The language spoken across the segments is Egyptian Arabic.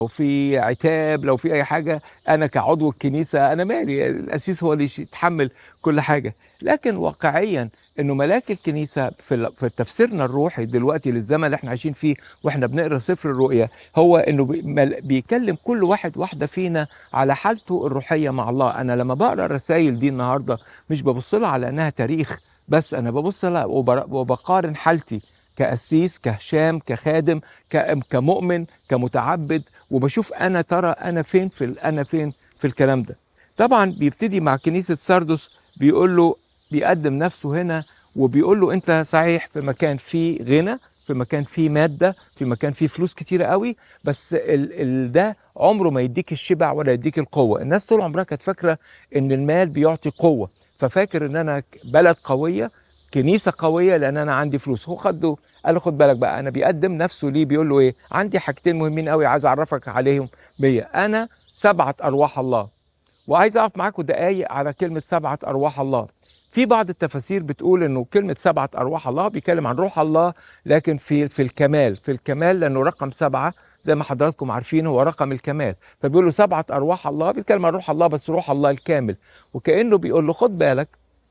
لو في عتاب لو في اي حاجه انا كعضو الكنيسه انا مالي القسيس هو اللي يتحمل كل حاجه لكن واقعيا انه ملاك الكنيسه في ال- في تفسيرنا الروحي دلوقتي للزمن اللي احنا عايشين فيه واحنا بنقرا سفر الرؤيا هو انه بي- مل- بيكلم كل واحد واحده فينا على حالته الروحيه مع الله انا لما بقرا الرسائل دي النهارده مش ببص لها على انها تاريخ بس انا ببص لها وبر- وبقارن حالتي كقسيس كهشام كخادم ك- كمؤمن كمتعبد وبشوف انا ترى انا فين في ال- انا فين في الكلام ده طبعا بيبتدي مع كنيسه ساردس بيقول له بيقدم نفسه هنا وبيقول له انت صحيح في مكان فيه غنى في مكان فيه ماده في مكان فيه فلوس كتيره قوي بس ال ال ده عمره ما يديك الشبع ولا يديك القوه الناس طول عمرها كانت فاكره ان المال بيعطي قوه ففاكر ان انا بلد قويه كنيسه قويه لان انا عندي فلوس هو خده قال له خد بالك بقى انا بيقدم نفسه ليه بيقول له ايه عندي حاجتين مهمين قوي عايز اعرفك عليهم بيا انا سبعه ارواح الله وعايز اقف معاكم دقايق على كلمه سبعه ارواح الله في بعض التفاسير بتقول انه كلمه سبعه ارواح الله بيتكلم عن روح الله لكن في في الكمال في الكمال لانه رقم سبعه زي ما حضراتكم عارفين هو رقم الكمال فبيقول له سبعه ارواح الله بيتكلم عن روح الله بس روح الله الكامل وكانه بيقول له خد بالك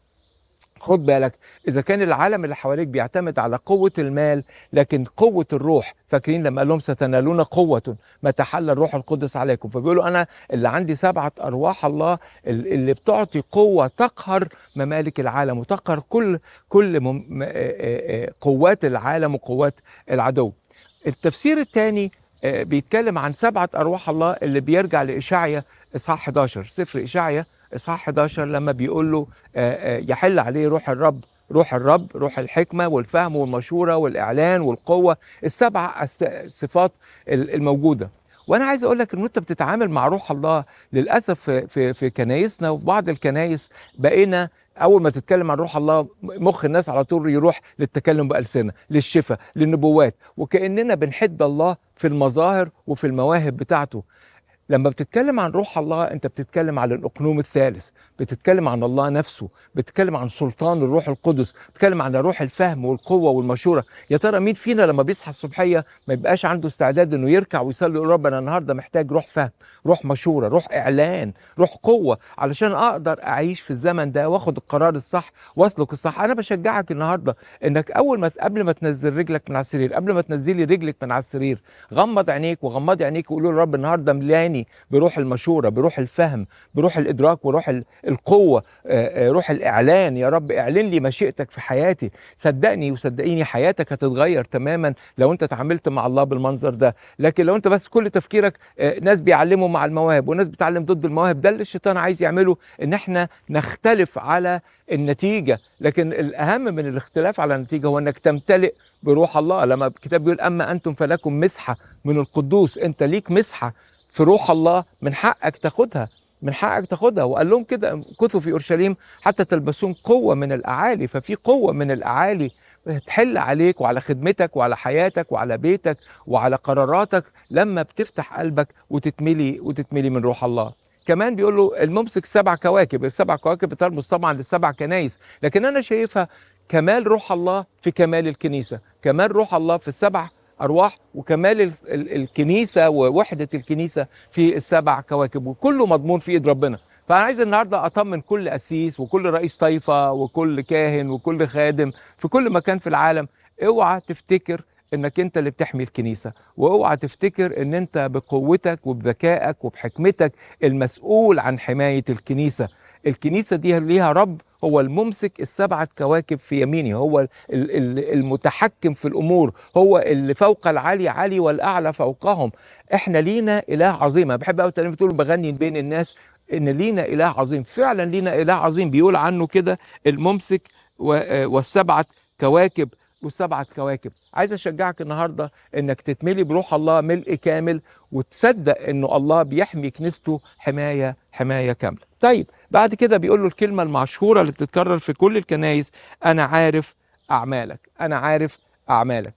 خد بالك اذا كان العالم اللي حواليك بيعتمد على قوه المال لكن قوه الروح فاكرين لما قال لهم ستنالون قوه ما تحل الروح القدس عليكم فبيقولوا انا اللي عندي سبعه ارواح الله ال- اللي بتعطي قوه تقهر ممالك العالم وتقهر كل كل مم- م- آه- آه- آه قوات العالم وقوات العدو التفسير الثاني بيتكلم عن سبعة أرواح الله اللي بيرجع لإشعيا إصحاح 11 سفر إشعيا إصحاح 11 لما بيقول له آه، آه، يحل عليه روح الرب روح الرب روح الحكمة والفهم والمشورة والإعلان والقوة السبع أس- صفات ال- الموجودة وأنا عايز أقول لك إن أنت بتتعامل مع روح الله للأسف في, في, في كنايسنا وفي بعض الكنايس بقينا اول ما تتكلم عن روح الله مخ الناس على طول يروح للتكلم بالسنه للشفاء للنبوات وكاننا بنحد الله في المظاهر وفي المواهب بتاعته لما بتتكلم عن روح الله انت بتتكلم عن الاقنوم الثالث بتتكلم عن الله نفسه بتتكلم عن سلطان الروح القدس بتتكلم عن روح الفهم والقوه والمشوره يا ترى مين فينا لما بيصحى الصبحيه ما يبقاش عنده استعداد انه يركع ويصلي يقول رب انا النهارده محتاج روح فهم روح مشوره روح اعلان روح قوه علشان اقدر اعيش في الزمن ده واخد القرار الصح واسلك الصح انا بشجعك النهارده انك اول ما قبل ما تنزل رجلك من على السرير قبل ما تنزلي رجلك من على السرير غمض عينيك وغمضي عينيك وقول له رب النهارده ملاني بروح المشوره بروح الفهم بروح الادراك وروح ال- القوه آه، آه، روح الاعلان يا رب اعلن لي مشيئتك في حياتي صدقني وصدقيني حياتك هتتغير تماما لو انت تعاملت مع الله بالمنظر ده لكن لو انت بس كل تفكيرك آه، ناس بيعلموا مع المواهب وناس بتعلم ضد المواهب ده اللي الشيطان عايز يعمله ان احنا نختلف على النتيجه لكن الاهم من الاختلاف على النتيجه هو انك تمتلئ بروح الله لما الكتاب بيقول اما انتم فلكم مسحه من القدوس انت ليك مسحه في روح الله من حقك تاخدها من حقك تاخدها وقال لهم كده كثوا في اورشليم حتى تلبسون قوه من الاعالي ففي قوه من الاعالي تحل عليك وعلى خدمتك وعلى حياتك وعلى بيتك وعلى قراراتك لما بتفتح قلبك وتتملي وتتملي من روح الله كمان بيقول له الممسك سبع كواكب السبع كواكب بترمز طبعا للسبع كنايس لكن انا شايفها كمال روح الله في كمال الكنيسه كمال روح الله في السبع ارواح وكمال ال- ال- الكنيسه ووحده الكنيسه في السبع كواكب وكله مضمون في ايد ربنا فانا عايز النهارده اطمن كل قسيس وكل رئيس طائفه وكل كاهن وكل خادم في كل مكان في العالم اوعى تفتكر انك انت اللي بتحمي الكنيسه واوعى تفتكر ان انت بقوتك وبذكائك وبحكمتك المسؤول عن حمايه الكنيسه الكنيسه دي ليها رب هو الممسك السبعه كواكب في يمينه هو ال- ال- المتحكم في الامور هو اللي فوق العالي عالي والاعلى فوقهم احنا لينا اله عظيم انا بحب قوي الترنيمه بتقول بغني بين الناس ان لينا اله عظيم فعلا لينا اله عظيم بيقول عنه كده الممسك و- آه، والسبعه كواكب والسبعه كواكب عايز اشجعك النهارده انك تتملي بروح الله ملء كامل وتصدق انه الله بيحمي كنيسته حمايه حمايه كامله طيب بعد كده بيقول له الكلمه المشهوره اللي بتتكرر في كل الكنايس انا عارف اعمالك انا عارف اعمالك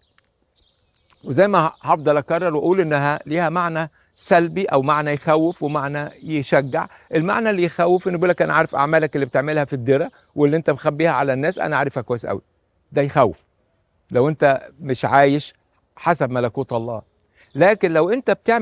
وزي ما هفضل اكرر واقول انها ليها معنى سلبي او معنى يخوف ومعنى يشجع المعنى اللي يخوف انه بيقول لك انا عارف اعمالك اللي بتعملها في الدره واللي انت مخبيها على الناس انا عارفها كويس قوي ده يخوف لو انت مش عايش حسب ملكوت الله لكن لو انت بتعمل